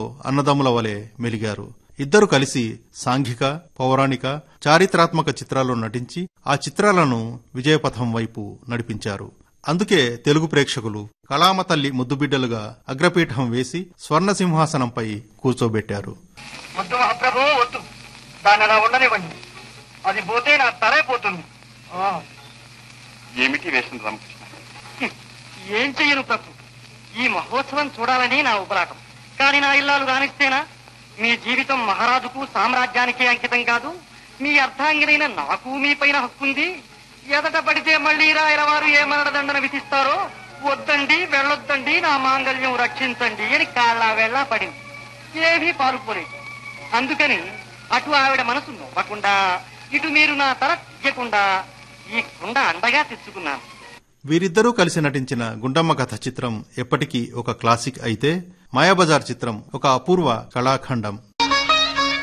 అన్నదమ్ముల వలె మెలిగారు ఇద్దరు కలిసి సాంఘిక పౌరాణిక చారిత్రాత్మక చిత్రాల్లో నటించి ఆ చిత్రాలను విజయపథం వైపు నడిపించారు అందుకే తెలుగు ప్రేక్షకులు కళామ తల్లి ముద్దుబిడ్డలుగా అగ్రపీఠం వేసి స్వర్ణ సింహాసనంపై కూర్చోబెట్టారు వద్దు మహాప్రభు వద్దు దాన్ని అలా ఉండనివ్వండి అది పోతే నా తలే పోతుంది ఆ, ఏమిటి వేషం రామకృష్ణ హ్మ్. ఏం చెయ్యను ప్రభు ఈ మహోత్సవం చూడాలని నా ఉపలాటం కానీ నా ఇల్లాలు రానిస్తేనా మీ జీవితం మహారాజుకు సామ్రాజ్యానికి అంకితం కాదు మీ అర్ధాంగినైన నాకు మీ పైన హక్కుంది ఎదట పడితే మళ్ళీ రాయల వారు ఏ మరణదండన విధిస్తారో వద్దండి వెళ్ళొద్దండి నా మాంగళ్యం రక్షించండి అని కాళ్ళ వెళ్ళ పడింది ఏమీ పాల్పోలేదు అందుకని అటు ఆవిడ మనసు నొవ్వకుండా ఇటు మీరు నా తల తీయకుండా ఈ కుండ అండగా తెచ్చుకున్నాను వీరిద్దరూ కలిసి నటించిన గుండమ్మ కథ చిత్రం ఎప్పటికీ ఒక క్లాసిక్ అయితే మాయాబజార్ చిత్రం ఒక అపూర్వ కళాఖండం